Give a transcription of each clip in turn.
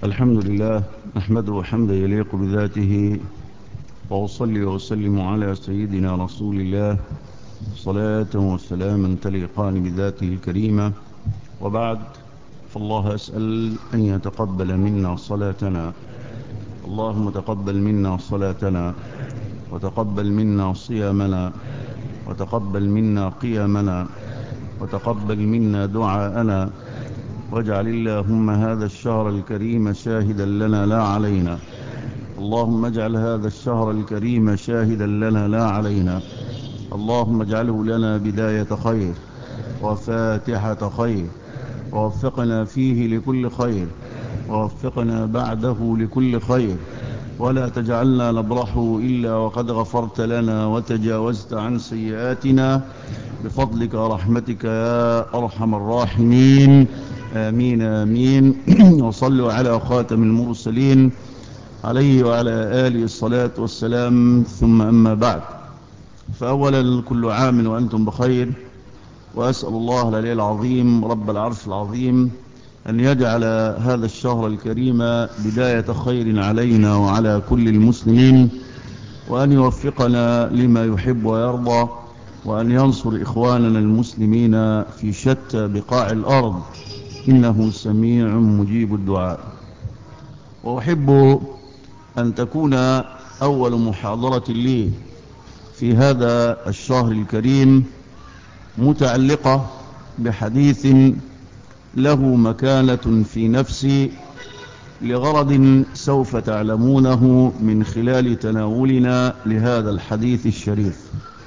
الحمد لله نحمده حمدا يليق بذاته وأصلي وأسلم على سيدنا رسول الله صلاة وسلاما تليقان بذاته الكريمة وبعد فالله أسأل أن يتقبل منا صلاتنا اللهم تقبل منا صلاتنا وتقبل منا صيامنا وتقبل منا قيامنا وتقبل منا دعاءنا واجعل اللهم هذا الشهر الكريم شاهدا لنا لا علينا اللهم اجعل هذا الشهر الكريم شاهدا لنا لا علينا اللهم اجعله لنا بداية خير وفاتحة خير ووفقنا فيه لكل خير ووفقنا بعده لكل خير ولا تجعلنا نبرحه إلا وقد غفرت لنا وتجاوزت عن سيئاتنا بفضلك ورحمتك يا أرحم الراحمين آمين آمين وصلوا على خاتم المرسلين عليه وعلى آله الصلاة والسلام ثم أما بعد فأولا كل عام وأنتم بخير وأسأل الله العلي العظيم رب العرش العظيم أن يجعل هذا الشهر الكريم بداية خير علينا وعلى كل المسلمين وأن يوفقنا لما يحب ويرضى وأن ينصر إخواننا المسلمين في شتى بقاع الأرض إنه سميع مجيب الدعاء وأحب أن تكون أول محاضرة لي في هذا الشهر الكريم متعلقة بحديث له مكانة في نفسي لغرض سوف تعلمونه من خلال تناولنا لهذا الحديث الشريف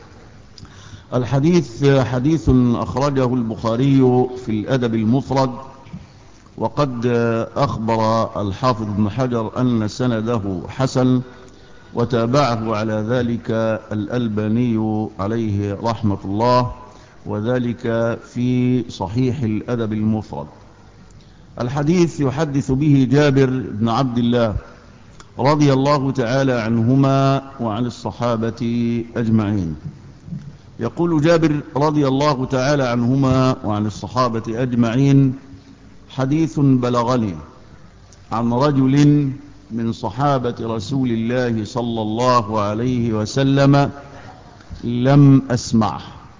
الحديث حديث أخرجه البخاري في الأدب المفرد وقد أخبر الحافظ ابن حجر أن سنده حسن وتابعه على ذلك الألباني عليه رحمة الله وذلك في صحيح الأدب المفرد الحديث يحدث به جابر بن عبد الله رضي الله تعالى عنهما وعن الصحابة أجمعين يقول جابر رضي الله تعالى عنهما وعن الصحابة أجمعين حديث بلغني عن رجل من صحابة رسول الله صلى الله عليه وسلم لم أسمعه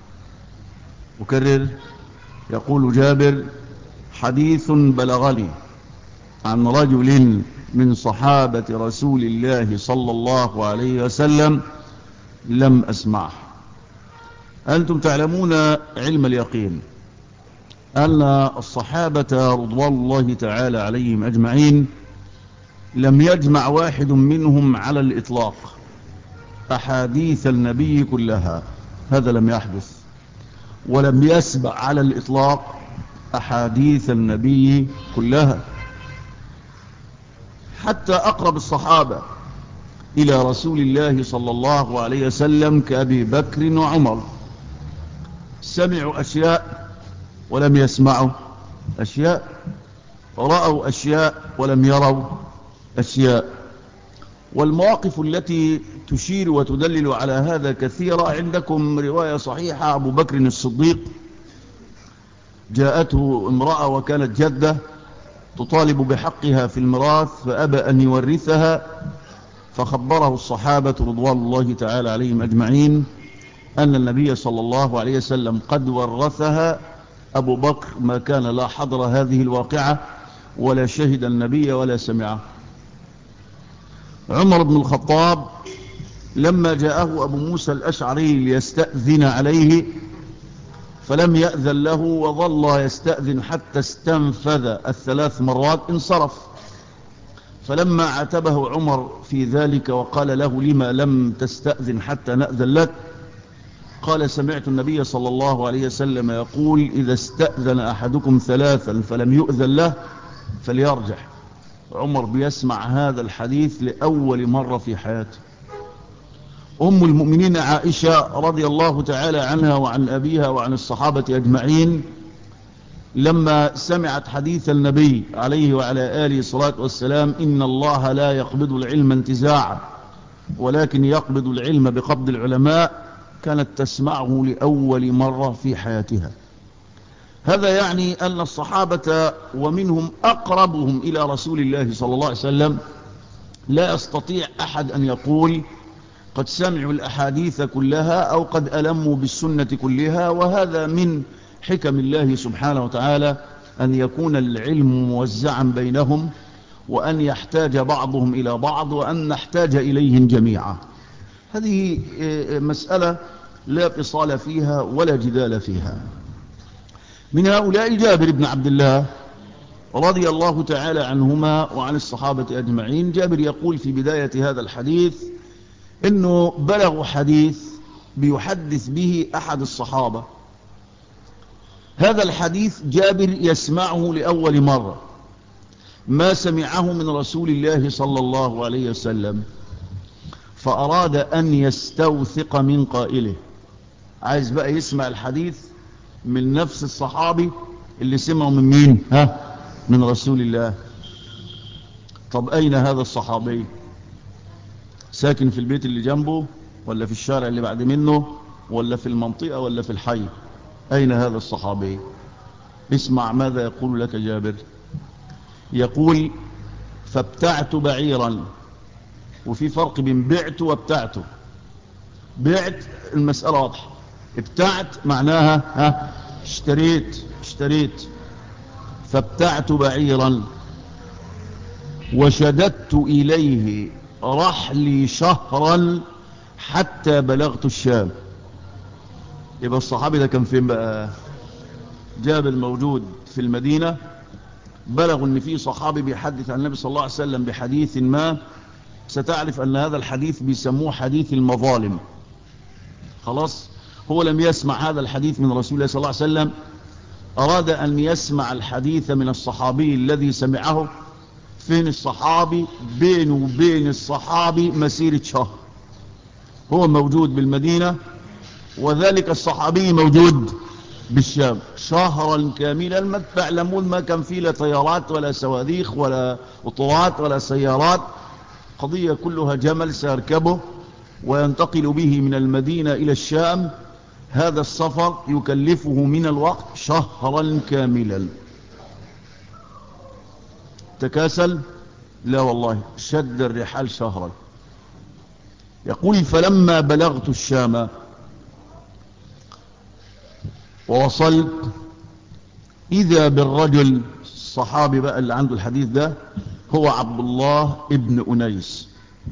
أكرر يقول جابر حديث بلغني عن رجل من صحابة رسول الله صلى الله عليه وسلم لم أسمعه أنتم تعلمون علم اليقين أن الصحابة رضوان الله تعالى عليهم أجمعين لم يجمع واحد منهم على الإطلاق أحاديث النبي كلها هذا لم يحدث ولم يسبع على الإطلاق أحاديث النبي كلها حتى أقرب الصحابة إلى رسول الله صلى الله عليه وسلم كأبي بكر وعمر سمعوا أشياء ولم يسمعوا أشياء رأوا أشياء ولم يروا أشياء والمواقف التي تشير وتدلل على هذا كثيرة عندكم رواية صحيحة أبو بكر الصديق جاءته امرأة وكانت جدة تطالب بحقها في الميراث فأبى أن يورثها فخبره الصحابة رضوان الله تعالى عليهم أجمعين أن النبي صلى الله عليه وسلم قد ورثها أبو بكر ما كان لا حضر هذه الواقعة ولا شهد النبي ولا سمعه عمر بن الخطاب لما جاءه أبو موسى الأشعري ليستأذن عليه فلم يأذن له وظل يستأذن حتى استنفذ الثلاث مرات انصرف فلما عتبه عمر في ذلك وقال له لما لم تستأذن حتى نأذن لك قال سمعت النبي صلى الله عليه وسلم يقول إذا استأذن أحدكم ثلاثا فلم يؤذن له فليرجح عمر بيسمع هذا الحديث لأول مرة في حياته أم المؤمنين عائشة رضي الله تعالى عنها وعن أبيها وعن الصحابة أجمعين لما سمعت حديث النبي عليه وعلى آله الصلاة والسلام إن الله لا يقبض العلم انتزاعا ولكن يقبض العلم بقبض العلماء كانت تسمعه لأول مرة في حياتها هذا يعني أن الصحابة ومنهم أقربهم إلى رسول الله صلى الله عليه وسلم لا يستطيع أحد أن يقول قد سمعوا الأحاديث كلها أو قد ألموا بالسنة كلها وهذا من حكم الله سبحانه وتعالى أن يكون العلم موزعا بينهم وأن يحتاج بعضهم إلى بعض وأن نحتاج إليهم جميعا هذه مسألة لا فصال فيها ولا جدال فيها من هؤلاء جابر بن عبد الله رضي الله تعالى عنهما وعن الصحابة أجمعين جابر يقول في بداية هذا الحديث انه بلغ حديث بيحدث به احد الصحابة هذا الحديث جابر يسمعه لأول مرة ما سمعه من رسول الله صلى الله عليه وسلم فأراد أن يستوثق من قائله عايز بقى يسمع الحديث من نفس الصحابي اللي سمعه من مين ها من رسول الله طب أين هذا الصحابي ساكن في البيت اللي جنبه ولا في الشارع اللي بعد منه ولا في المنطقة ولا في الحي أين هذا الصحابي اسمع ماذا يقول لك جابر يقول فابتعت بعيرا وفي فرق بين بعت وابتعته بعت المسألة واضحة ابتعت معناها ها اشتريت اشتريت فابتعت بعيرا وشددت إليه رحلي شهرا حتى بلغت الشام يبقى الصحابي ده كان فين بقى جابر موجود في المدينة بلغوا ان في صحابي بيحدث عن النبي صلى الله عليه وسلم بحديث ما ستعرف ان هذا الحديث بيسموه حديث المظالم خلاص هو لم يسمع هذا الحديث من رسول الله صلى الله عليه وسلم أراد أن يسمع الحديث من الصحابي الذي سمعه فين الصحابي بينه وبين الصحابي مسيرة شهر هو موجود بالمدينة وذلك الصحابي موجود بالشام شهرا كاملا ما تعلمون ما كان فيه لا طيارات ولا صواريخ ولا قطارات ولا سيارات قضية كلها جمل سيركبه وينتقل به من المدينة إلى الشام هذا السفر يكلفه من الوقت شهرا كاملا تكاسل لا والله شد الرحال شهرا يقول فلما بلغت الشام ووصلت إذا بالرجل الصحابي بقى اللي عنده الحديث ده هو عبد الله ابن أنيس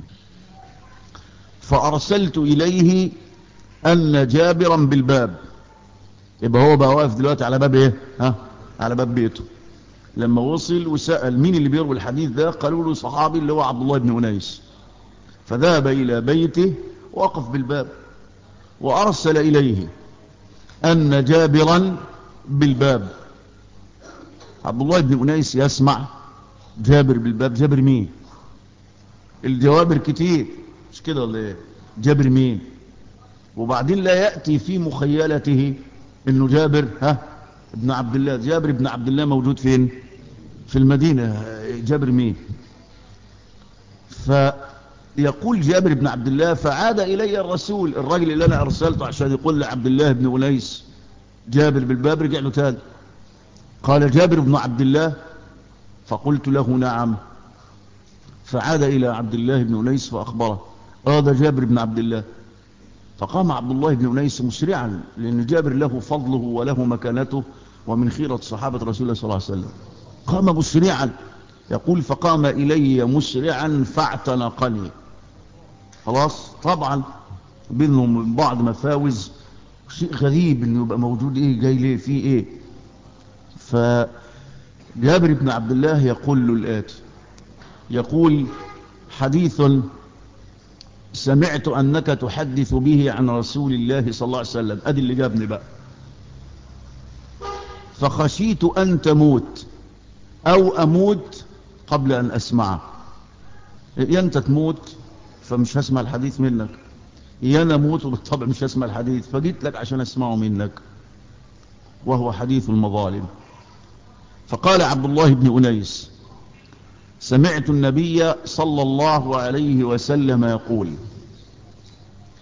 فأرسلت إليه أن جابرا بالباب يبقى هو بقى واقف دلوقتي على باب ايه ها على باب بيته لما وصل وسأل مين اللي بيروي الحديث ده قالوا له صحابي اللي هو عبد الله بن أنيس فذهب إلى بيته وقف بالباب وأرسل إليه أن جابرا بالباب عبد الله بن أنيس يسمع جابر بالباب جابر مين الجوابر كتير مش كده ولا ايه جابر مين وبعدين لا يأتي في مخيلته انه جابر ها ابن عبد الله جابر ابن عبد الله موجود فين في المدينة جابر مين فيقول جابر بن عبد الله فعاد إلي الرسول الرجل اللي أنا أرسلته عشان يقول لعبد الله بن أنيس جابر بالباب رجع له تاني قال جابر بن عبد الله فقلت له نعم فعاد إلى عبد الله بن أنيس فأخبره هذا جابر بن عبد الله فقام عبد الله بن أنيس مسرعا لأن جابر له فضله وله مكانته ومن خيرة صحابة رسول الله صلى الله عليه وسلم قام مسرعا يقول فقام إلي مسرعا فاعتنقني خلاص طبعا بينهم من بعض مفاوز شيء غريب انه يبقى موجود ايه جاي ليه في ايه فجابر بن عبد الله يقول له الآتي يقول حديث سمعت أنك تحدث به عن رسول الله صلى الله عليه وسلم أدي اللي جابني بقى فخشيت أن تموت أو أموت قبل أن أسمعه يا أنت تموت فمش هسمع الحديث منك يا أنا أموت وبالطبع مش هسمع الحديث فجيت لك عشان أسمعه منك وهو حديث المظالم فقال عبد الله بن أنيس سمعت النبي صلى الله عليه وسلم يقول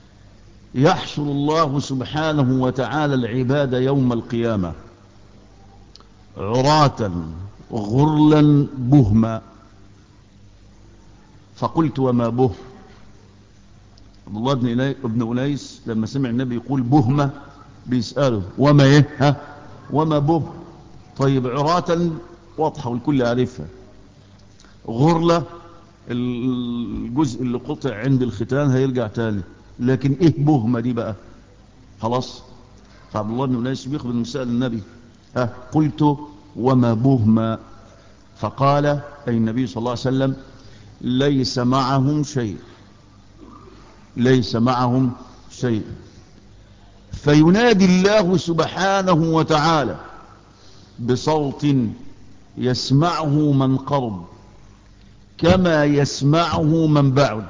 يحشر الله سبحانه وتعالى العباد يوم القيامة عراة غرلا بهما فقلت وما به عبد الله بن ابن أنيس لما سمع النبي يقول بهمة بيسأله وما ايه ها وما به طيب عراة واضحة والكل عارفها غرلة الجزء اللي قطع عند الختان هيرجع تاني لكن ايه بهمة دي بقى خلاص فعبد الله بن أنيس بيخبر المسائل النبي ها قلت وما بهمة فقال أي النبي صلى الله عليه وسلم ليس معهم شيء ليس معهم شيء فينادي الله سبحانه وتعالى بصوت يسمعه من قرب كما يسمعه من بعد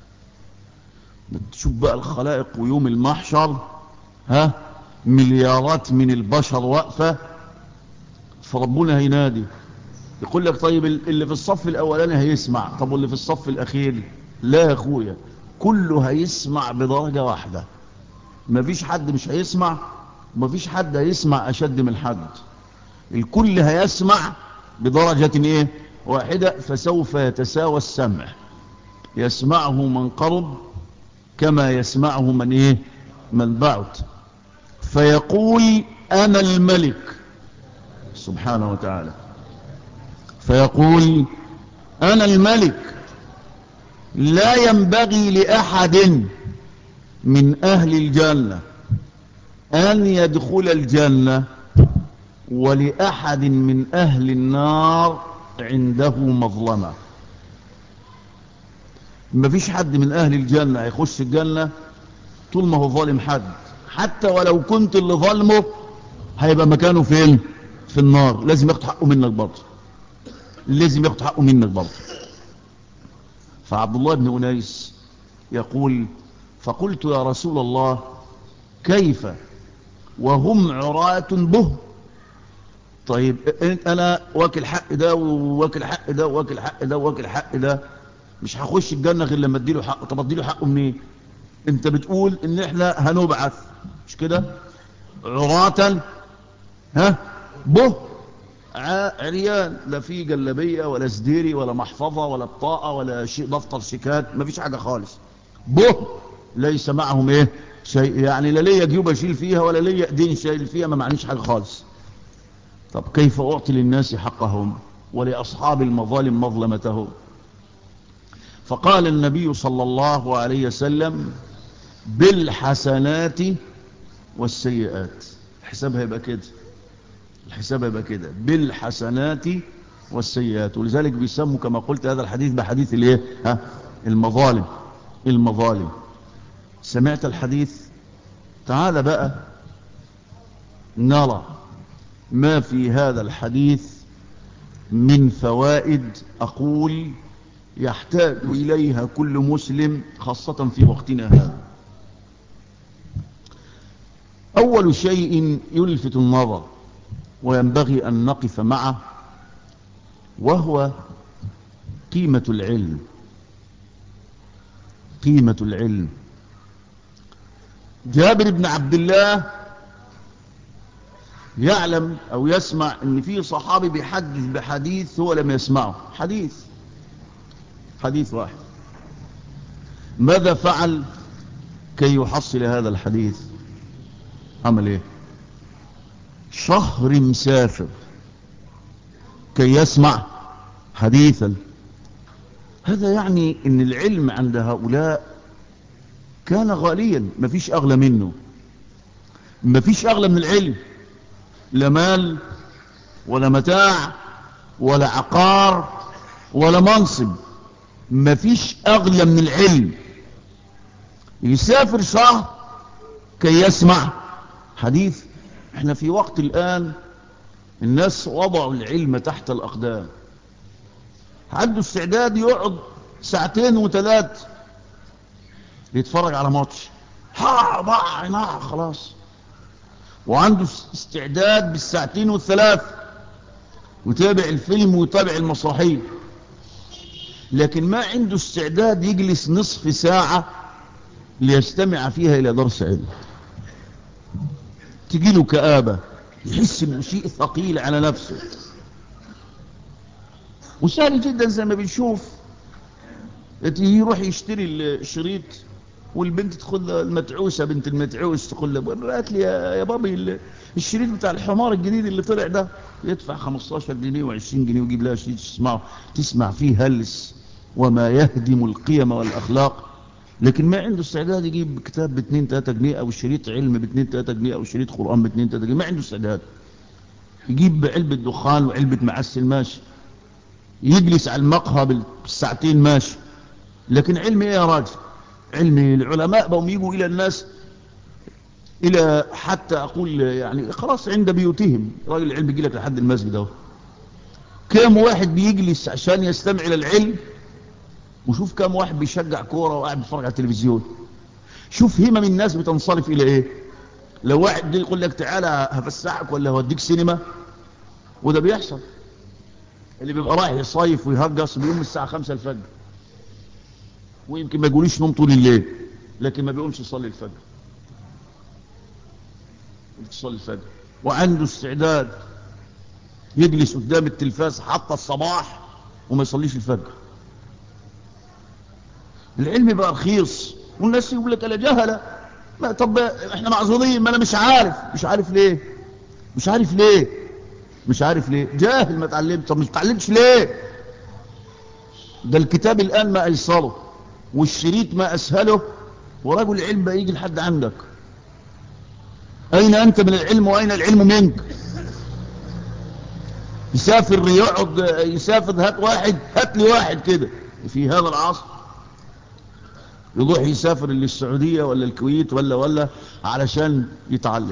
تشوف بقى الخلائق ويوم المحشر ها مليارات من البشر واقفة فربنا هينادي يقول لك طيب اللي في الصف الاولاني هيسمع طب واللي في الصف الاخير لا يا اخويا كله هيسمع بدرجة واحدة مفيش حد مش هيسمع مفيش حد هيسمع اشد من حد الكل هيسمع بدرجة ايه واحدة فسوف يتساوى السمع يسمعه من قرب كما يسمعه من ايه من بعد فيقول انا الملك سبحانه وتعالى فيقول انا الملك لا ينبغي لأحد من أهل الجنة أن يدخل الجنة ولأحد من أهل النار عنده مظلمة ما فيش حد من أهل الجنة يخش الجنة طول ما هو ظالم حد حتى ولو كنت اللي ظلمه هيبقى مكانه فين في النار لازم ياخد حقه منك برضه لازم ياخد حقه منك برضه فعبد الله بن أنيس يقول فقلت يا رسول الله كيف وهم عراة به طيب أنا واكل حق ده وواكل حق ده وواكل حق ده وواكل حق ده مش هخش الجنة غير لما اديله حقه طب اديله حقه منين انت بتقول ان احنا هنبعث مش كده عراة ها به عريان لا في جلبية ولا سديري ولا محفظة ولا بطاقة ولا شيء دفتر شيكات ما فيش حاجة خالص به ليس معهم ايه شيء يعني لا ليا جيوب اشيل فيها ولا ليا ايدين شايل فيها ما معنيش حاجة خالص طب كيف اعطي للناس حقهم ولاصحاب المظالم مظلمتهم فقال النبي صلى الله عليه وسلم بالحسنات والسيئات حسابها يبقى كده الحساب يبقى كده بالحسنات والسيئات ولذلك بيسموا كما قلت هذا الحديث بحديث الايه ها المظالم المظالم سمعت الحديث تعال بقى نرى ما في هذا الحديث من فوائد أقول يحتاج إليها كل مسلم خاصة في وقتنا هذا أول شيء يلفت النظر وينبغي أن نقف معه وهو قيمة العلم قيمة العلم جابر بن عبد الله يعلم أو يسمع أن في صحابي بيحدث بحديث هو لم يسمعه حديث حديث واحد ماذا فعل كي يحصل هذا الحديث عمل ايه شهر مسافر كي يسمع حديثا هذا يعني ان العلم عند هؤلاء كان غاليا مفيش اغلى منه مفيش اغلى من العلم لا مال ولا متاع ولا عقار ولا منصب مفيش اغلى من العلم يسافر شهر كي يسمع حديث احنا في وقت الآن الناس وضعوا العلم تحت الأقدام عنده استعداد يقعد ساعتين وثلاث يتفرج على ماتش ها ضاع ناع خلاص وعنده استعداد بالساعتين والثلاث ويتابع الفيلم ويتابع المسرحية لكن ما عنده استعداد يجلس نصف ساعة ليستمع فيها إلى درس علم تجي له كآبة يحس انه شيء ثقيل على نفسه وسهل جدا زي ما بنشوف يروح يشتري الشريط والبنت تدخل المتعوسة بنت المتعوس تقول له هات لي يا بابي الشريط بتاع الحمار الجديد اللي طلع ده يدفع 15 جنيه و20 جنيه ويجيب لها شريط تسمعه تسمع فيه هلس وما يهدم القيم والأخلاق لكن ما عنده استعداد يجيب كتاب ب 2 3 جنيه او شريط علم ب 2 3 جنيه او شريط قرآن ب 2 3 جنيه ما عنده استعداد يجيب علبة دخان وعلبة معسل ماشي يجلس على المقهى بالساعتين ماشي لكن علم ايه يا راجل علم العلماء بهم يجوا الى الناس الى حتى اقول يعني خلاص عند بيوتهم راجل العلم يجي لك لحد المسجد اهو كم واحد بيجلس عشان يستمع الى العلم وشوف كم واحد بيشجع كوره وقاعد بيتفرج على التلفزيون شوف همم الناس بتنصرف الى ايه لو واحد يقول لك تعالى هفسحك ولا هوديك سينما وده بيحصل اللي بيبقى رايح يصيف ويهجص بيقوم الساعه 5 الفجر ويمكن ما يقوليش نوم طول الليل لكن ما بيقومش يصلي الفجر يصلي الفجر وعنده استعداد يجلس قدام التلفاز حتى الصباح وما يصليش الفجر العلم بقى رخيص والناس يقول لك انا جهله ما طب احنا معذورين ما انا مش عارف مش عارف ليه مش عارف ليه مش عارف ليه جاهل ما اتعلمت طب مش اتعلمتش ليه ده الكتاب الان ما ايسره والشريط ما اسهله ورجل العلم بقى يجي لحد عندك اين انت من العلم واين العلم منك يسافر يقعد يسافر هات واحد هات لي واحد كده في هذا العصر يروح يسافر للسعودية ولا الكويت ولا ولا علشان يتعلم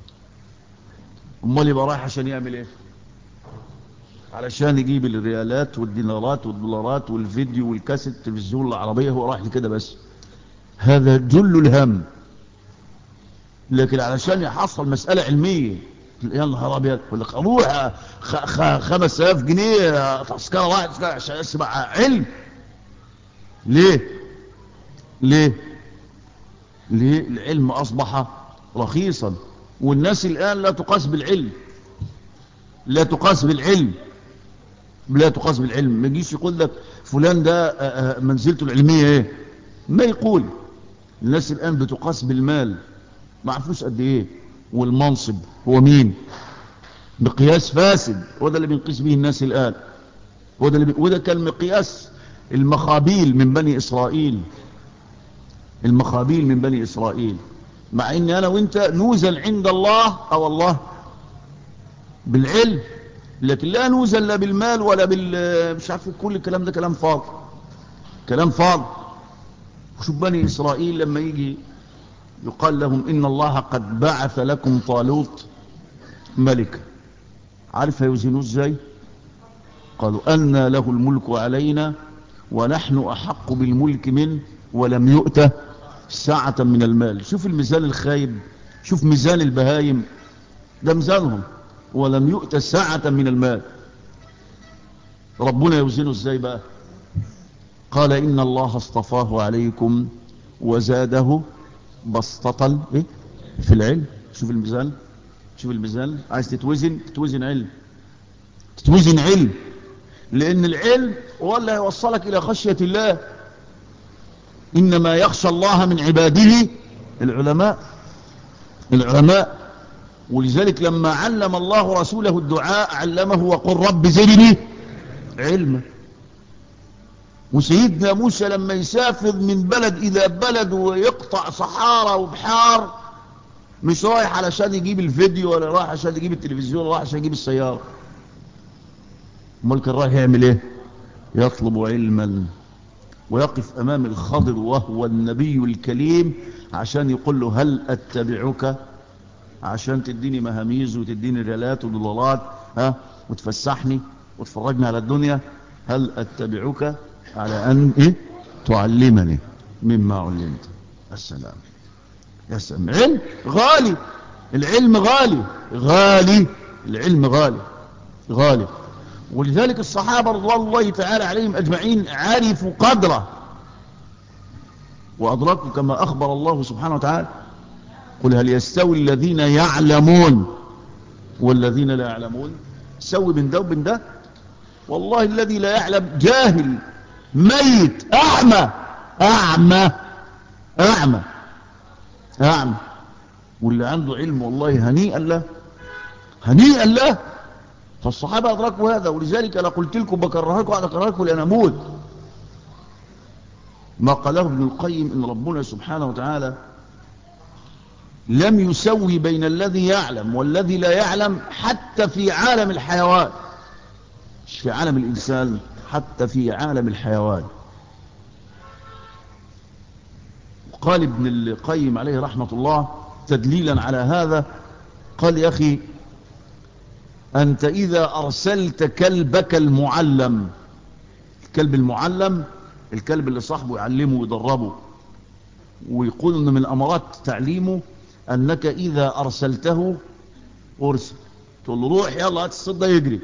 امال يبقى رايح عشان يعمل ايه علشان يجيب الريالات والدينارات والدولارات والفيديو والكاسيت التلفزيون العربية هو رايح لكده بس هذا جل الهم لكن علشان يحصل مسألة علمية يا نهار ابيض يقول لك اروح 5000 جنيه تذكره واحد عشان اسمع علم ليه ليه ليه العلم اصبح رخيصا والناس الان لا تقاس بالعلم لا تقاس بالعلم لا تقاس بالعلم ما يجيش يقول لك فلان ده منزلته العلمية ايه ما يقول الناس الان بتقاس بالمال ما عرفوش قد ايه والمنصب هو مين مقياس فاسد وده اللي بنقيس به الناس الان وده, اللي وده كان مقياس المخابيل من بني اسرائيل المخابيل من بني اسرائيل مع ان انا وانت نوزن عند الله او الله بالعلم لكن لا نوزن لا بالمال ولا بال مش عارف كل الكلام ده كلام فاضي كلام فاضي شوف بني اسرائيل لما يجي يقال لهم ان الله قد بعث لكم طالوت ملك عارف هيوزنوه ازاي قالوا ان له الملك علينا ونحن احق بالملك منه ولم يؤت ساعة من المال شوف الميزان الخايب شوف ميزان البهايم ده ميزانهم ولم يؤت ساعة من المال ربنا يوزنه ازاي بقى قال ان الله اصطفاه عليكم وزاده بسطة إيه؟ في العلم شوف الميزان شوف الميزان عايز تتوزن تتوزن علم تتوزن علم لان العلم هو اللي هيوصلك الى خشية الله انما يخشى الله من عباده العلماء العلماء ولذلك لما علم الله رسوله الدعاء علمه وقل رب زدني علما وسيدنا موسى لما يسافر من بلد إلى بلد ويقطع صحارى وبحار مش رايح علشان يجيب الفيديو ولا رايح عشان يجيب التلفزيون ولا رايح عشان يجيب السيارة امال كان رايح يعمل ايه يطلب علما ويقف امام الخضر وهو النبي الكريم عشان يقول له هل اتبعك عشان تديني مهاميز وتديني ريالات ودولارات ها وتفسحني وتفرجني على الدنيا هل اتبعك على ان ايه تعلمني مما علمت السلام يا سلام علم غالي العلم غالي غالي العلم غالي غالي ولذلك الصحابة رضوان الله تعالى عليهم أجمعين عرفوا قدره وأدركوا كما أخبر الله سبحانه وتعالى قل هل يستوي الذين يعلمون والذين لا يعلمون سوي بين ده وبين ده والله الذي لا يعلم جاهل ميت أعمى أعمى أعمى أعمى واللي عنده علم والله هنيئا له هنيئا له فالصحابة أدركوا هذا ولذلك أنا قلت لكم بكرهكم وأنا أكرهكم لأن أموت ما قاله ابن القيم إن ربنا سبحانه وتعالى لم يسوي بين الذي يعلم والذي لا يعلم حتى في عالم الحيوان مش في عالم الإنسان حتى في عالم الحيوان قال ابن القيم عليه رحمة الله تدليلا على هذا قال يا أخي أنت إذا أرسلت كلبك المعلم الكلب المعلم الكلب اللي صاحبه يعلمه ويدربه ويقول أن من أمرات تعليمه أنك إذا أرسلته أرسل تقول له روح يلا هات الصيد ده يجري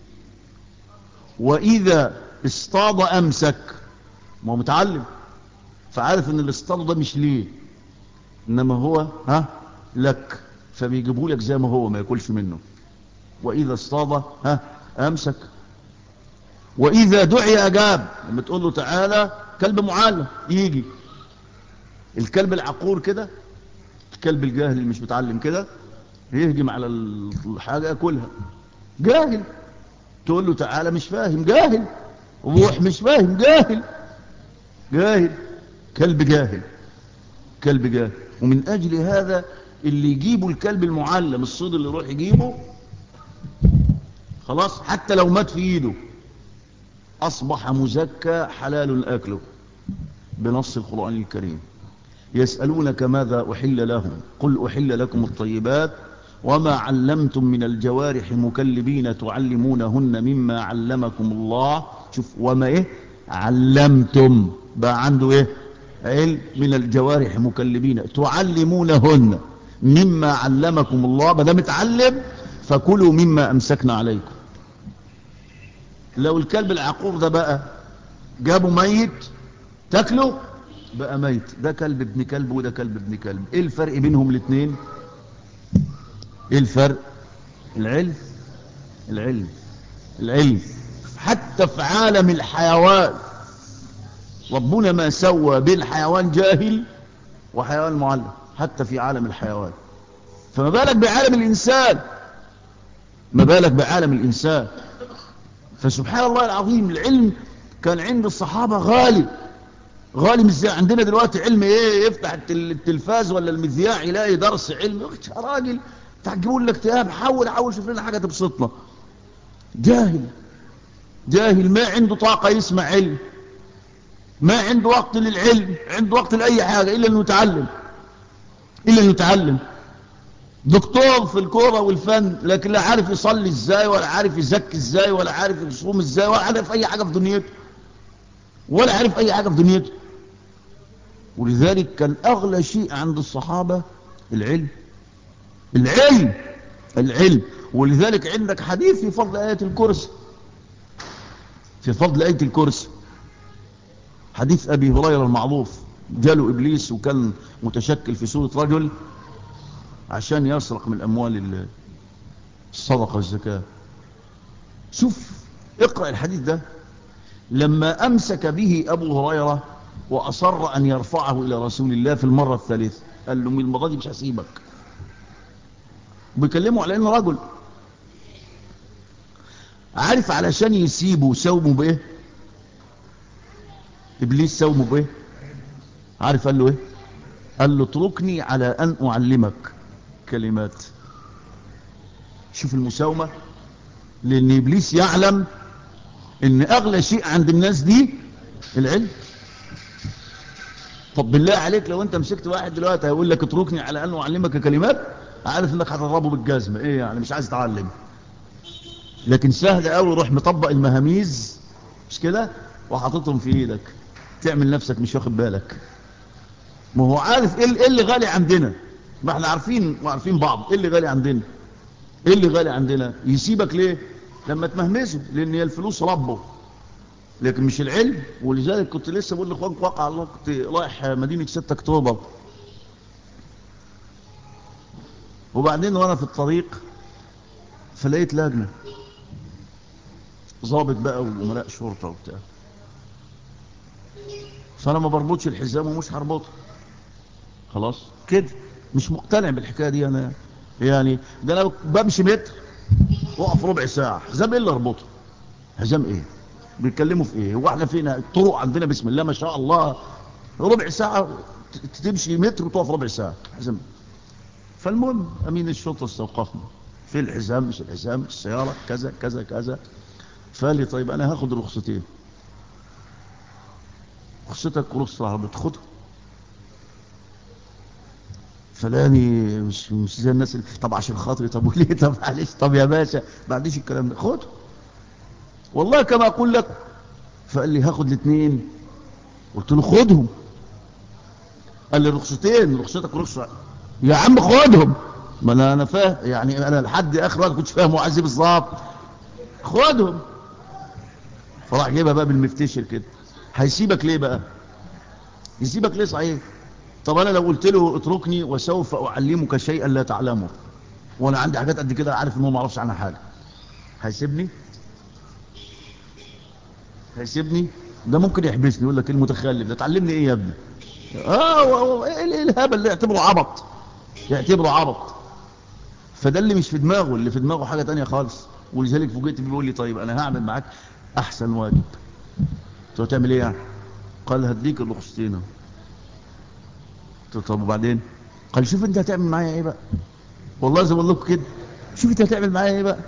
وإذا اصطاد أمسك ما هو متعلم فعارف أن الاصطاد ده مش ليه إنما هو ها لك فبيجيبه لك زي ما هو ما ياكلش منه وإذا اصطاد ها أمسك وإذا دعي أجاب لما تقول له تعالى كلب معلم يجي الكلب العقور كده الكلب الجاهل اللي مش متعلم كده يهجم على الحاجة ياكلها جاهل تقول له تعالى مش فاهم جاهل روح مش فاهم جاهل جاهل كلب جاهل كلب جاهل ومن أجل هذا اللي يجيبوا الكلب المعلم الصيد اللي يروح يجيبه خلاص حتى لو مات في ايده أصبح مزكى حلال أكله بنص القرآن الكريم يسألونك ماذا أحل لهم قل أحل لكم الطيبات وما علمتم من الجوارح مكلبين تعلمونهن مما علمكم الله شوف وما إيه علمتم بقى عنده إيه علم من الجوارح مكلبين تعلمونهن مما علمكم الله بدأ متعلم فكلوا مما أمسكنا عليكم لو الكلب العقور ده بقى جابه ميت تاكله بقى ميت ده كلب ابن كلب وده كلب ابن كلب ايه الفرق بينهم الاثنين ايه الفرق العلم العلم العلم حتى في عالم الحيوان ربنا ما سوى بين حيوان جاهل وحيوان معلم حتى في عالم الحيوان فما بالك بعالم الإنسان ما بالك بعالم الإنسان فسبحان الله العظيم العلم كان عند الصحابة غالي غالي مش زي عندنا دلوقتي علم ايه يفتح التلفاز ولا المذياع يلاقي درس علم يا راجل تعجبون الاكتئاب حاول حاول شوف لنا حاجة تبسطنا جاهل جاهل ما عنده طاقة يسمع علم ما عنده وقت للعلم عنده وقت لأي حاجة إلا أنه يتعلم إلا أنه يتعلم دكتور في الكورة والفن لكن لا عارف يصلي ازاي ولا عارف يزكي ازاي ولا عارف يصوم ازاي ولا عارف اي حاجة في دنيته ولا عارف اي حاجة في دنيته ولذلك كان اغلى شيء عند الصحابة العلم العلم العلم ولذلك عندك حديث في فضل آية الكرسي في فضل آية الكرسي حديث أبي هريرة المعروف جاله إبليس وكان متشكل في سورة رجل عشان يسرق من أموال الصدقة والزكاة شوف اقرأ الحديث ده لما أمسك به أبو هريرة وأصر أن يرفعه إلى رسول الله في المرة الثالثة قال له من المرة دي مش هسيبك بيكلمه على أنه رجل عارف علشان يسيبه سومه بإيه إبليس سومه بإيه عارف قال له إيه قال له اتركني على أن أعلمك كلمات شوف المساومة لأن إبليس يعلم أن أغلى شيء عند الناس دي العلم طب بالله عليك لو أنت مسكت واحد دلوقتي هيقول لك اتركني على أن أعلمك كلمات عارف أنك هتضربه بالجزمة إيه يعني مش عايز تعلم لكن سهل قوي روح مطبق المهاميز مش كده وحاططهم في ايدك تعمل نفسك مش واخد بالك ما هو عارف ايه اللي غالي عندنا ما احنا عارفين وعارفين بعض ايه اللي غالي عندنا ايه اللي غالي عندنا يسيبك ليه لما تمهمزه لان هي الفلوس ربه لكن مش العلم ولذلك كنت لسه بقول لاخوانك واقع الله كنت رايح مدينة 6 اكتوبر وبعدين وانا في الطريق فلقيت لجنة ضابط بقى وامراء شرطة وبتاع فانا ما بربطش الحزام ومش هربطه خلاص كده مش مقتنع بالحكايه دي انا يعني ده انا بمشي متر واقف ربع ساعه حزام ايه اللي اربطه حزام ايه بيتكلموا في ايه هو احنا فينا الطرق عندنا بسم الله ما شاء الله ربع ساعه تمشي متر وتقف ربع ساعه حزام فالمهم امين الشرطه استوقفني في الحزام مش الحزام السياره كذا كذا كذا فقال لي طيب انا هاخد الرخصتين رخصتك ورخصه العربيه تاخدها فلاني مش مش زي الناس اللي طب عشان خاطري طب وليه طب معلش طب يا باشا ما عنديش الكلام ده خد والله كما اقول لك فقال لي هاخد الاثنين قلت له خدهم قال لي رخصتين رخصتك ورخصه يا عم خدهم ما انا انا فاهم يعني انا لحد اخر وقت كنتش فاهم هو عايز ايه بالظبط خدهم فراح جايبها بقى بالمفتشر كده هيسيبك ليه بقى يسيبك ليه صحيح طب انا لو قلت له اتركني وسوف اعلمك شيئا لا تعلمه وانا عندي حاجات قد كده عارف ان هو ما اعرفش عنها حاجه هيسيبني هيسيبني ده ممكن يحبسني يقول لك المتخلف ده تعلمني ايه يا ابني اه ايه الهبل اللي يعتبره عبط يعتبره عبط فده اللي مش في دماغه اللي في دماغه حاجه تانية خالص ولذلك فوجئت بيقول لي طيب انا هعمل معاك احسن واجب قلت له تعمل ايه يعني قال هديك الرخصتين طب وبعدين قال شوف انت هتعمل معايا ايه بقى والله زي ما بقول لكم كده شوف انت هتعمل معايا ايه بقى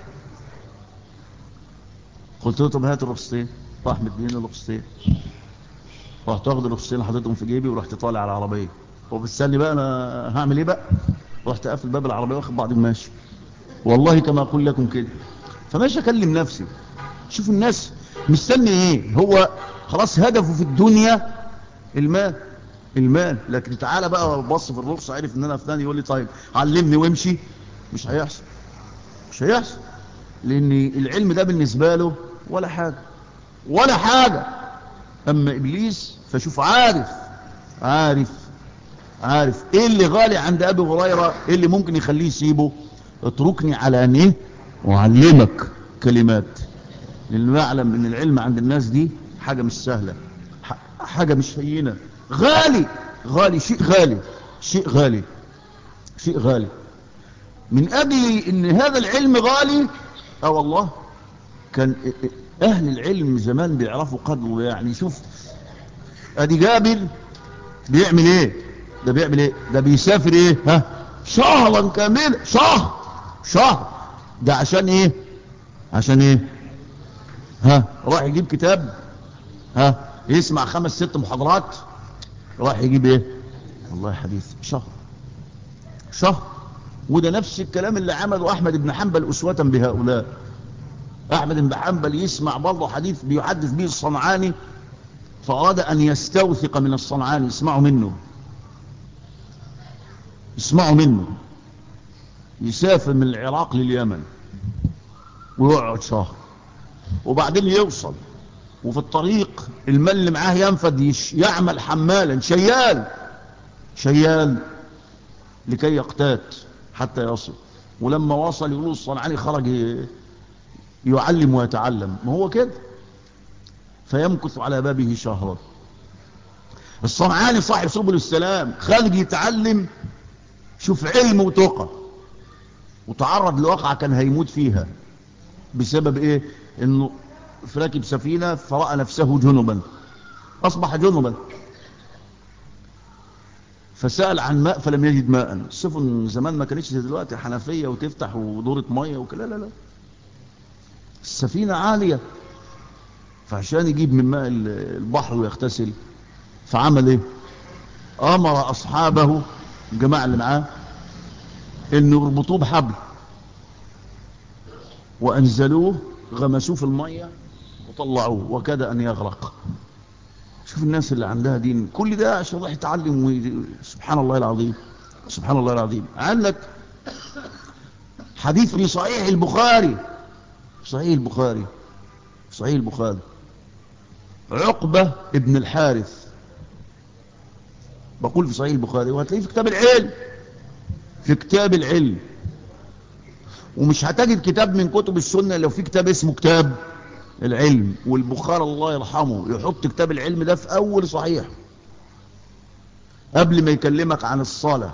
قلت له طب هات الرخصتين راح مديني الرخصتين رحت واخد الرخصتين حطيتهم في جيبي ورحت طالع على العربيه وبتسالني بقى انا هعمل ايه بقى رحت قافل باب العربيه واخد بعضي وماشي والله كما اقول لكم كده فماشي اكلم نفسي شوف الناس مستني ايه هو خلاص هدفه في الدنيا المال المال لكن تعالى بقى بص في الرخصه عرف ان انا فلان يقول لي طيب علمني وامشي مش هيحصل مش هيحصل لان العلم ده بالنسبه له ولا حاجه ولا حاجه اما ابليس فشوف عارف عارف عارف ايه اللي غالي عند ابي هريره ايه اللي ممكن يخليه يسيبه اتركني على ان ايه اعلمك كلمات لانه يعلم ان العلم عند الناس دي حاجه مش سهله حاجه مش هينه غالي غالي شيء غالي شيء غالي شيء غالي من أجل إن هذا العلم غالي اه والله كان أهل العلم زمان بيعرفوا قدره يعني شوف أدي جابر بيعمل إيه ده بيعمل إيه ده بيسافر إيه ها شهرا كاملا شهر شهر ده عشان إيه عشان إيه ها راح يجيب كتاب ها يسمع خمس ست محاضرات راح يجيب ايه والله حديث شهر شهر وده نفس الكلام اللي عمله احمد بن حنبل اسوة بهؤلاء احمد بن حنبل يسمع برضه حديث بيحدث به الصنعاني فاراد ان يستوثق من الصنعاني يسمعوا منه يسمعوا منه يسافر من العراق لليمن ويقعد شهر وبعدين يوصل وفي الطريق المال اللي معاه ينفد يعمل حمالا شيال شيال لكي يقتات حتى يصل ولما وصل يقولوا الصنعاني خرج يعلم ويتعلم ما هو كده فيمكث على بابه شهرا الصنعاني صاحب سبل السلام خارج يتعلم شوف علم وتقى وتعرض لواقعة كان هيموت فيها بسبب ايه انه راكب سفينة فرأى نفسه جنبا أصبح جنبا فسأل عن ماء فلم يجد ماء السفن زمان ما كانتش زي دلوقتي حنفية وتفتح ودورة مية وكلا لا لا السفينة عالية فعشان يجيب من ماء البحر ويغتسل فعمل ايه امر اصحابه الجماعة اللي معاه انه يربطوه بحبل وانزلوه غمسوه في المية وطلعوه وكاد ان يغرق شوف الناس اللي عندها دين كل ده عشان راح يتعلم وي... سبحان الله العظيم سبحان الله العظيم عندك حديث في صحيح البخاري صحيح البخاري صحيح البخاري عقبة ابن الحارث بقول في صحيح البخاري وهتلاقيه في كتاب العلم في كتاب العلم ومش هتجد كتاب من كتب السنة لو في كتاب اسمه كتاب العلم والبخاري الله يرحمه يحط كتاب العلم ده في أول صحيح قبل ما يكلمك عن الصلاة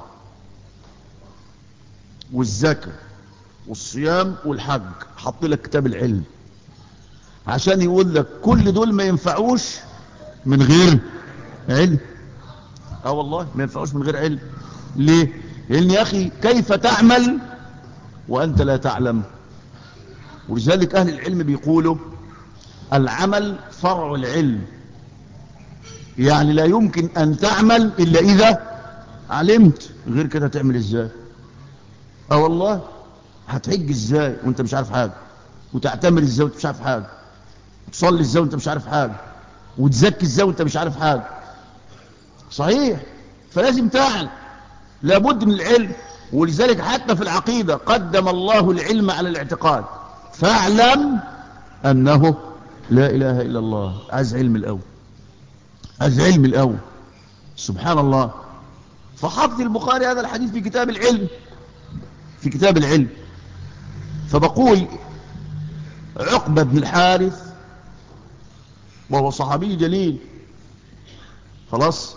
والزكاة والصيام والحج حط لك كتاب العلم عشان يقول لك كل دول ما ينفعوش من غير علم اه والله ما ينفعوش من غير علم ليه لان يا اخي كيف تعمل وانت لا تعلم ولذلك اهل العلم بيقولوا العمل فرع العلم يعني لا يمكن ان تعمل الا اذا علمت غير كده تعمل ازاي اه والله هتحج ازاي وانت مش عارف حاجه وتعتمر ازاي وانت مش عارف حاجه وتصلي ازاي وانت مش عارف حاجه وتزكي ازاي وانت مش عارف حاجه صحيح فلازم تعلم لابد من العلم ولذلك حتى في العقيدة قدم الله العلم على الاعتقاد فاعلم أنه لا إله إلا الله عايز علم الأول عايز علم الأول سبحان الله فحفظ البخاري هذا الحديث في كتاب العلم في كتاب العلم فبقول عقبة بن الحارث وهو صحابي جليل خلاص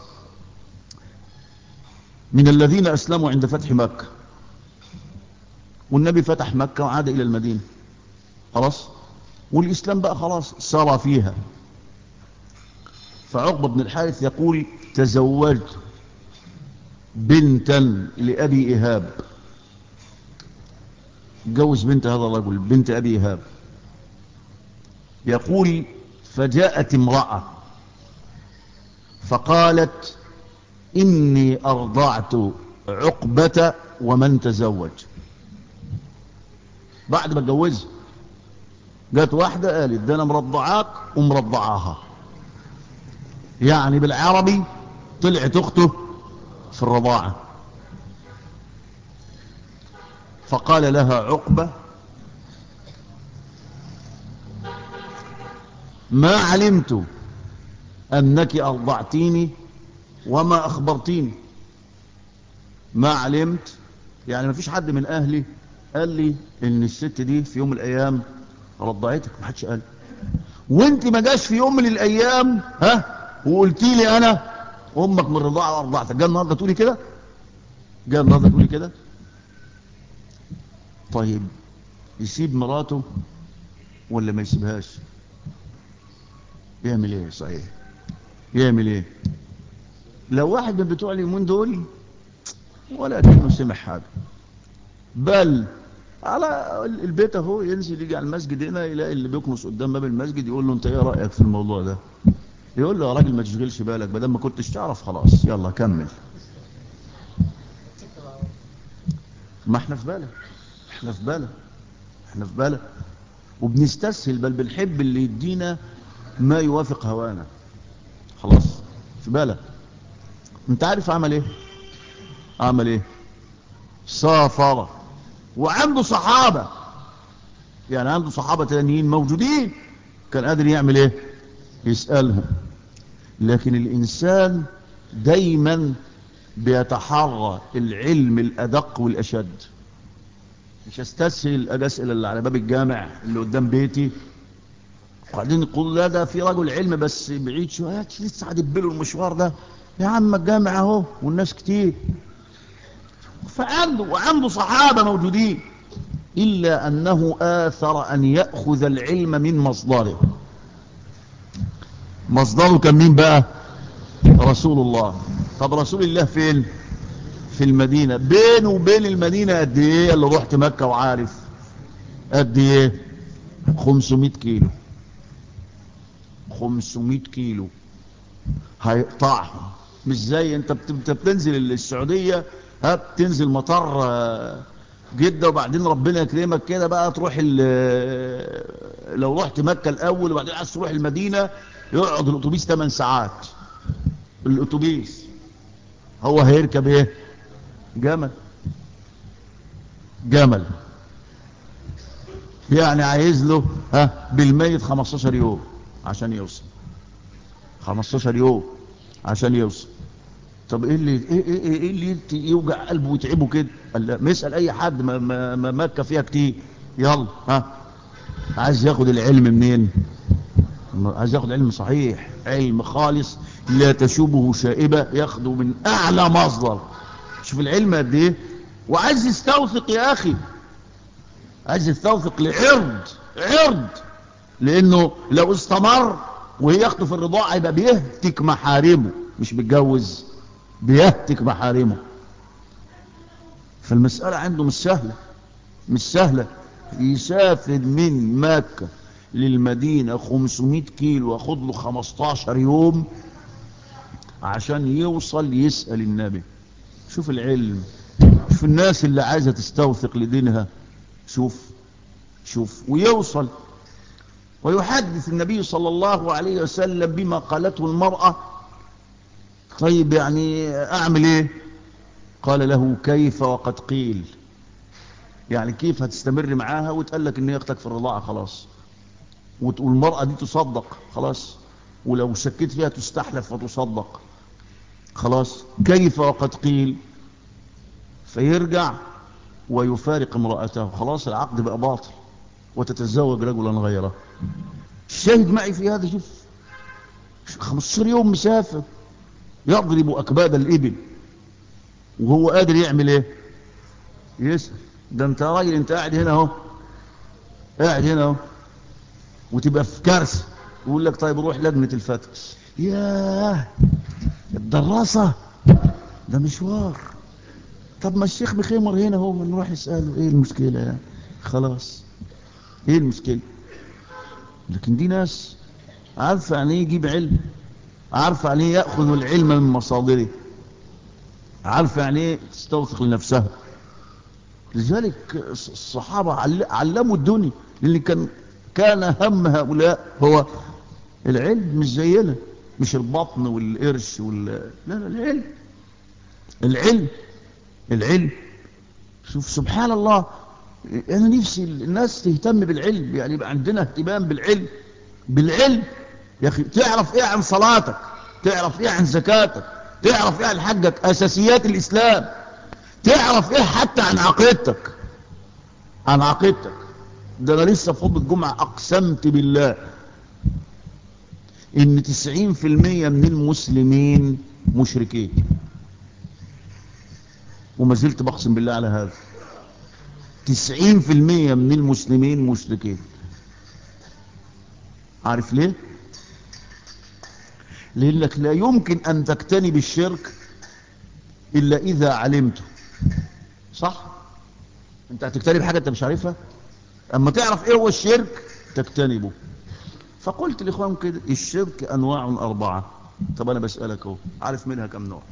من الذين أسلموا عند فتح مكة والنبي فتح مكة وعاد إلى المدينة خلاص والإسلام بقى خلاص سار فيها فعقبة بن الحارث يقول تزوجت بنتا لأبي إهاب جوز بنت هذا الرجل بنت أبي إهاب يقول فجاءت امرأة فقالت إني أرضعت عقبة ومن تزوج بعد ما اتجوزها جات واحدة قالت ده أنا مرضعاك ومرضعاها يعني بالعربي طلعت أخته في الرضاعة فقال لها عقبة ما علمت أنك أرضعتيني وما أخبرتيني ما علمت يعني ما فيش حد من أهلي قال لي إن الست دي في يوم من الأيام رضعتك ما حدش قال وانت ما جاش في يوم من الأيام ها وقلتي لي أنا أمك من رضاعة وأرضعتك جاء النهاردة تقولي كده جاء النهاردة تقولي كده طيب يسيب مراته ولا ما يسيبهاش يعمل ايه صحيح يعمل ايه لو واحد من بتوع اليومين دول ولا كأنه سمع حاجة بل على البيت اهو ينزل يجي على المسجد هنا يلاقي اللي بيكنس قدام باب المسجد يقول له انت ايه رأيك في الموضوع ده يقول له يا راجل ما تشغلش بالك بدل ما كنتش تعرف خلاص يلا كمل ما احنا في بالك احنا في بالك احنا في بالك وبنستسهل بل بنحب اللي يدينا ما يوافق هوانا خلاص في بالك انت عارف عمل ايه عمل ايه سافر وعنده صحابة يعني عنده صحابة تانيين موجودين كان قادر يعمل ايه يسألهم لكن الانسان دايما بيتحرى العلم الادق والاشد مش استسهل اجي اسال اللي على باب الجامع اللي قدام بيتي وبعدين يقول لا ده في رجل علم بس بعيد شويه لسه هدبله المشوار ده يا عم الجامع اهو والناس كتير فعنده وعنده صحابه موجودين الا انه اثر ان ياخذ العلم من مصدره مصدره كان مين بقى رسول الله طب رسول الله فين في المدينة بينه وبين المدينة قد ايه اللي رحت مكة وعارف قد ايه 500 كيلو 500 كيلو هيقطعهم مش زي انت بت- بتنزل السعودية ها بتنزل مطار آه، جدة وبعدين ربنا يكرمك كده بقى تروح ال- لو رحت مكة الاول وبعدين عايز تروح المدينة يقعد الاتوبيس 8 ساعات الاتوبيس هو هيركب ايه جمل جمل يعني عايز له ها بالميت 15 يوم عشان يوصل 15 يوم عشان يوصل طب ايه اللي ايه ايه ايه, إيه اللي يت- يوجع قلبه ويتعبه كده قال لا ما يسال اي حد ما ما ما مكه فيها كتير يلا ها عايز ياخد العلم منين عايز ياخد علم صحيح علم خالص لا تشوبه شائبه ياخده من اعلى مصدر شوف العلم قد ايه وعايز يستوثق يا اخي عايز يستوثق لعرض عرض لانه لو استمر وهي ياخده في الرضاعه يبقى بيهتك محارمه مش بيتجوز بيهتك محارمه فالمسألة عنده مش سهلة مش سهلة يسافر من مكة للمدينة 500 كيلو واخد له 15 يوم عشان يوصل يسأل النبي شوف العلم شوف الناس اللي عايزة تستوثق لدينها شوف شوف ويوصل ويحدث النبي صلى الله عليه وسلم بما قالته المرأة طيب يعني اعمل ايه قال له كيف وقد قيل يعني كيف هتستمر معاها وتقال لك ان هي اختك في الرضاعة خلاص وت- والمرأة دي تصدق خلاص ولو شكيت فيها تستحلف وتصدق خلاص كيف وقد قيل فيرجع ويفارق امرأته خلاص العقد بقى باطل وتتزوج رجلا غيره الشاهد معي في هذا شوف 15 يوم مسافر يضرب أكباد الإبل وهو قادر يعمل ايه يسأل ده انت راجل انت قاعد هنا اهو قاعد هنا اهو وتبقى في كارثه يقول لك طيب روح لجنة الفتوى ياه الدراسة ده مشوار طب ما الشيخ بخيمر هنا هو نروح نسأله ايه المشكلة يعني خلاص ايه المشكلة لكن دي ناس عارفة يعني ايه يجيب علم عارفة يعني ايه يأخذ العلم من مصادره عارفة يعني ايه تستوثق لنفسها لذلك الصحابة عل- علموا الدنيا لأن كان كان هم هؤلاء هو العلم مش زينا مش البطن والقرش وال لا لا العلم العلم العلم شوف سبحان الله انا نفسي الناس تهتم بالعلم يعني يبقى عندنا اهتمام بالعلم بالعلم يا اخي تعرف ايه عن صلاتك تعرف ايه عن زكاتك تعرف ايه عن حجك اساسيات الاسلام تعرف ايه حتى عن عقيدتك عن عقيدتك ده انا لسه في خطبه الجمعه اقسمت بالله ان 90% من المسلمين مشركين وما زلت بقسم بالله على هذا 90% من المسلمين مشركين عارف ليه لانك لا يمكن ان تجتنب الشرك الا اذا علمته صح انت هتجتنب حاجه انت مش عارفها اما تعرف ايه هو الشرك تجتنبه فقلت لاخوان كده الشرك انواع اربعه طب انا بسالك اهو عارف منها كم نوع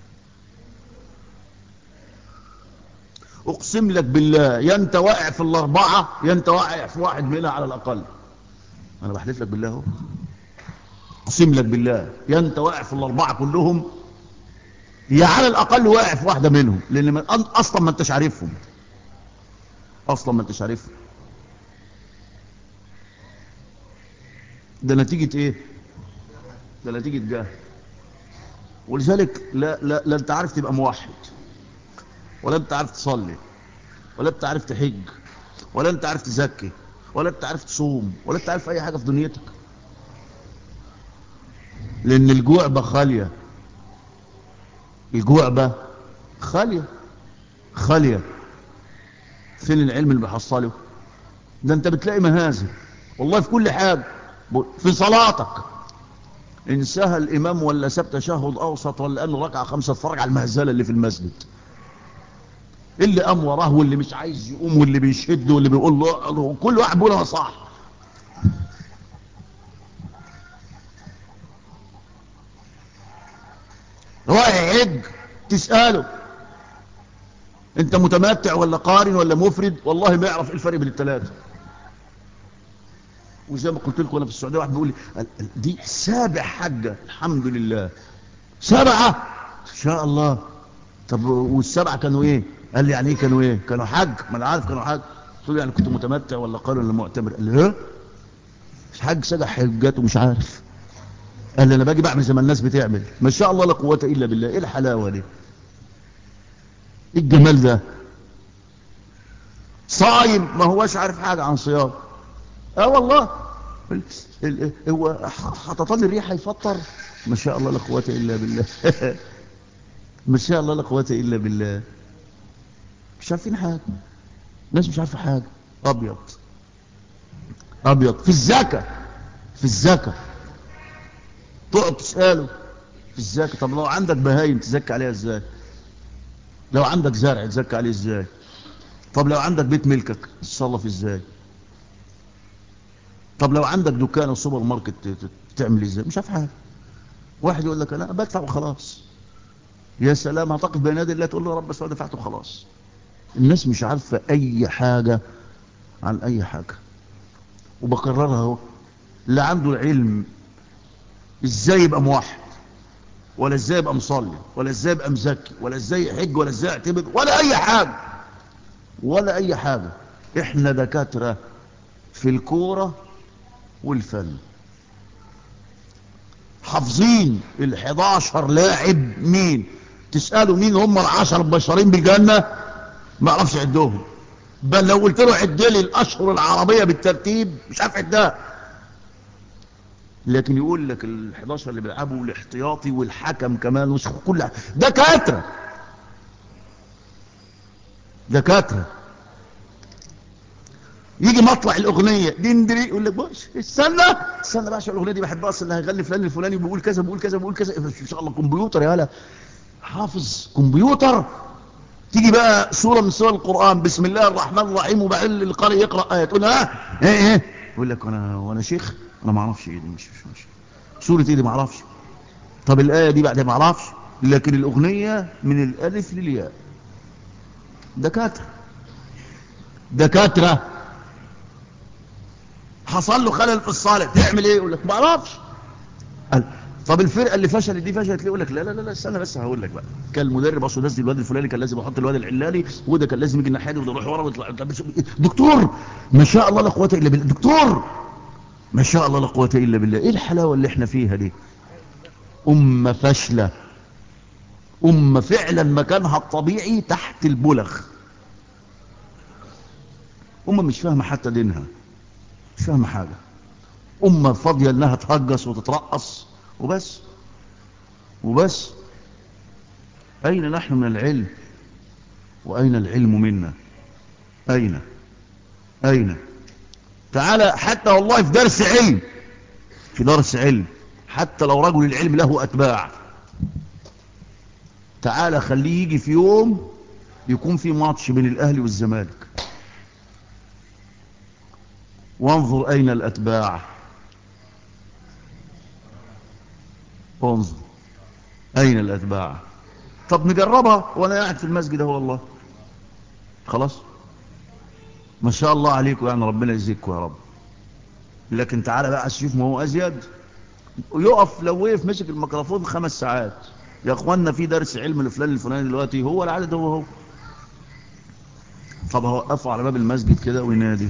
اقسم لك بالله يا انت واقع في الاربعه يا انت واقع في واحد منها على الاقل انا بحلف لك بالله اهو اقسم لك بالله يا انت واقع في الاربعه كلهم يا على الاقل واقع في واحده منهم لان من اصلا ما انتش عارفهم اصلا ما انتش عارفهم ده نتيجه ايه ده نتيجه جهل ولذلك لا لا لا انت عارف تبقى موحد ولا انت عارف تصلي ولا انت عارف تحج ولا انت عارف تزكي ولا انت عارف تصوم ولا انت عارف اي حاجه في دنيتك لان الجوع خاليه الجوع خاليه خاليه فين العلم اللي بيحصله ده انت بتلاقي مهازل والله في كل حاجه في صلاتك انساها الامام ولا ساب تشهد اوسط ولا انه ركعه خمسه اتفرج على المهزله اللي في المسجد اللي قام وراه واللي مش عايز يقوم واللي بيشد واللي بيقول له كل واحد بيقول انا صح رايح يحج تساله انت متمتع ولا قارن ولا مفرد والله ما يعرف ايه الفرق بين الثلاثه وزي ما قلت لكم انا في السعوديه واحد بيقول لي دي سابع حجه الحمد لله سبعه ان شاء الله طب والسبعه كانوا ايه قال لي يعني ايه كانوا ايه كانوا حج ما انا عارف كانوا حج قلت له يعني كنت متمتع ولا قارن ولا معتمر قال لي ها مش حج سبع حجات ومش عارف قال لي انا باجي بعمل زي ما الناس بتعمل ما شاء الله لا قوه الا بالله ايه الحلاوه دي ايه الجمال ده صايم ما هوش عارف حاجه عن صيام اه والله ال- ال- هو حطط لي الريحه يفطر ما شاء الله لا قوه الا بالله ما شاء الله لا قوه الا بالله مش عارفين حاجه الناس مش عارفه حاجه ابيض ابيض في الزكاه في الزكاه تقعد تساله في الزكاه طب لو عندك بهايم تزكي عليها ازاي لو عندك زرع تزكي عليه ازاي طب لو عندك بيت ملكك تتصرف ازاي طب لو عندك دكان او سوبر ماركت ت- ت- تعمل ازاي مش عارف حاجه واحد يقول لك انا بدفع وخلاص يا سلام هتقف بين يدي الله تقول له يا رب بس أنا دفعت وخلاص الناس مش عارفه اي حاجه عن اي حاجه وبكررها اهو لا عنده العلم ازاي يبقى موحد ولا ازاي يبقى مصلي ولا ازاي يبقى مزكي ولا ازاي يحج ولا ازاي يعتمد ولا اي حاجه ولا اي حاجه احنا دكاتره في الكوره والفن حافظين ال11 لاعب مين تسالوا مين هم العشر البشرين بالجنه ما يعرفش يعدهم بل لو قلت له عد لي الاشهر العربيه بالترتيب مش عارف عدها لكن يقول لك ال11 اللي بيلعبوا والاحتياطي والحكم كمان وش كل دكاتره دكاتره يجي مطلع الاغنيه دندري يقول لك بص استنى استنى بقى عشان الاغنيه دي بحبها اصل اللي هيغني فلان الفلاني بيقول كذا بيقول كذا بيقول كذا ان شاء الله كمبيوتر يا هلا حافظ كمبيوتر تيجي بقى سوره من سور القران بسم الله الرحمن الرحيم وبعدين القارئ يقرا ايه تقول ها ايه ايه يقول لك انا وانا شيخ انا ما اعرفش ايه دي مش مش مش سوره ايه دي ما اعرفش طب الايه دي بعد ما اعرفش لكن الاغنيه من الالف للياء دكاتره دكاتره حصل له خلل في الصالح تعمل ايه يقول لك ما اعرفش قال طب الفرقه اللي فشلت دي فشلت ليه يقول لك لا لا لا لا استنى بس هقول لك بقى كان المدرب اصله نزل الواد الفلاني كان لازم يحط الواد العلاني وده كان لازم يجي الناحيه دي وده يروح ورا ويطلع طب بس- دكتور ما شاء الله لا قوه الا بالله دكتور ما شاء الله لا قوه الا بالله ايه الحلاوه اللي احنا فيها دي امه فاشله امه فعلا مكانها الطبيعي تحت البلغ امه مش فاهمه حتى دينها مش فاهمه حاجه امه فاضيه انها تهجس وتترقص وبس وبس اين نحن من العلم واين العلم منا اين اين تعالى حتى والله في درس علم في درس علم حتى لو رجل العلم له اتباع تعالى خليه يجي في يوم يكون في ماتش بين الاهلي والزمالك وانظر اين الاتباع انظر اين الاتباع طب نجربها وانا قاعد في المسجد اهو والله خلاص ما شاء الله عليكم يعني ربنا يجزيكم يا رب لكن تعالى بقى شوف ما هو ازيد ويقف لو وقف مسك الميكروفون خمس ساعات يا اخوانا في درس علم الفلان الفلاني دلوقتي هو العدد هو هو طب هوقفه على باب المسجد كده وينادي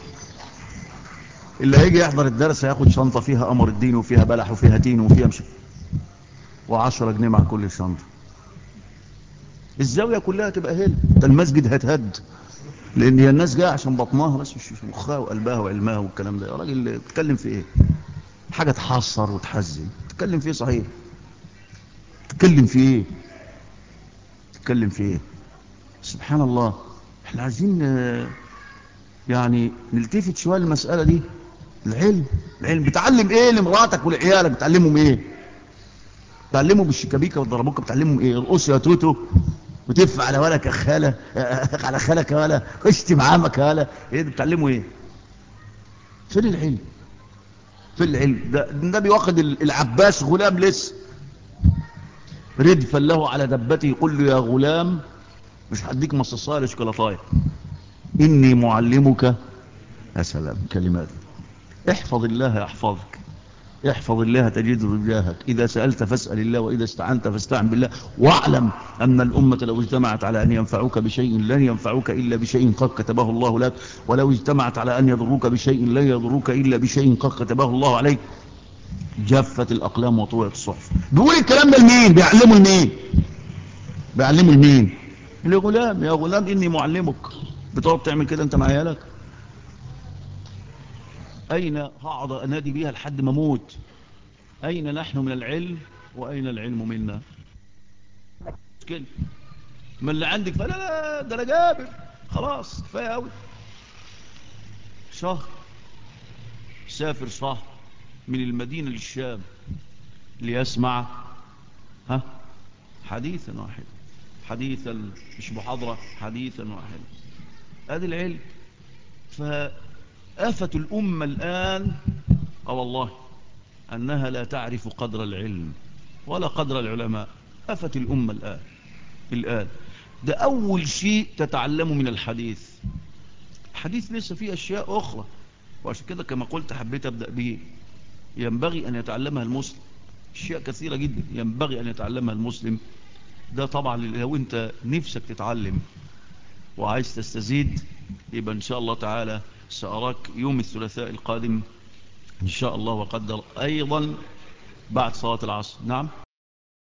اللي هيجي يحضر الدرس هياخد شنطة فيها قمر الدين وفيها بلح وفيها تين وفيها مش وعشرة جنيه مع كل شنطة الزاوية كلها تبقى هنا ده المسجد هتهد لان هي الناس جايه عشان بطنها بس مش مش مخها وقلبها وعلمها والكلام ده يا راجل تتكلم في ايه حاجة تحصر وتحزن تتكلم في ايه صحيح تتكلم في ايه تتكلم في ايه سبحان الله احنا عايزين آه، يعني نلتفت شوية المسألة دي العلم العلم بتعلم ايه لمراتك ولعيالك بتعلمهم ايه بتعلمهم بالشيكابيكا والضربوكة بتعلمهم ايه القص يا توتو وتف على ولك يا خالة على خالك يا ولا اشتم عمك يا ولا ايه بتعلموا ايه فين العلم فين العلم ده النبي واخد العباس غلام لسه ردفا له على دبته قل له يا غلام مش هديك مصاصايه شوكولاتايه اني معلمك يا سلام كلمات احفظ الله يحفظك احفظ الله تجده تجاهك إذا سألت فاسأل الله وإذا استعنت فاستعن بالله واعلم أن الأمة لو اجتمعت على أن ينفعوك بشيء لن ينفعوك إلا بشيء قد كتبه الله لك ولو اجتمعت على أن يضروك بشيء لن يضروك إلا بشيء قد كتبه الله عليك جفت الأقلام وطوعت الصحف بيقول الكلام ده لمين بيعلمه لمين بيعلمه لمين لغلام يا غلام إني معلمك بتقعد تعمل كده أنت مع عيالك أين هقعد أنادي بيها لحد ما موت أين نحن من العلم وأين العلم منا كده ما اللي عندك فلا لا ده أنا جابر خلاص كفاية أوي شهر سافر شهر من المدينة للشام ليسمع ها حديثا واحدا حديثا مش محاضرة حديثا واحدا هذا العلم فآفة الأمة الآن أو والله أنها لا تعرف قدر العلم ولا قدر العلماء آفة الأمة الآن الآن ده أول شيء تتعلمه من الحديث الحديث لسه فيه أشياء أخرى وعشان كده كما قلت حبيت أبدأ به ينبغي أن يتعلمها المسلم أشياء كثيرة جدا ينبغي أن يتعلمها المسلم ده طبعا لو أنت نفسك تتعلم وعايز تستزيد يبقى إن شاء الله تعالى سأراك يوم الثلاثاء القادم إن شاء الله وقدر أيضا بعد صلاة العصر نعم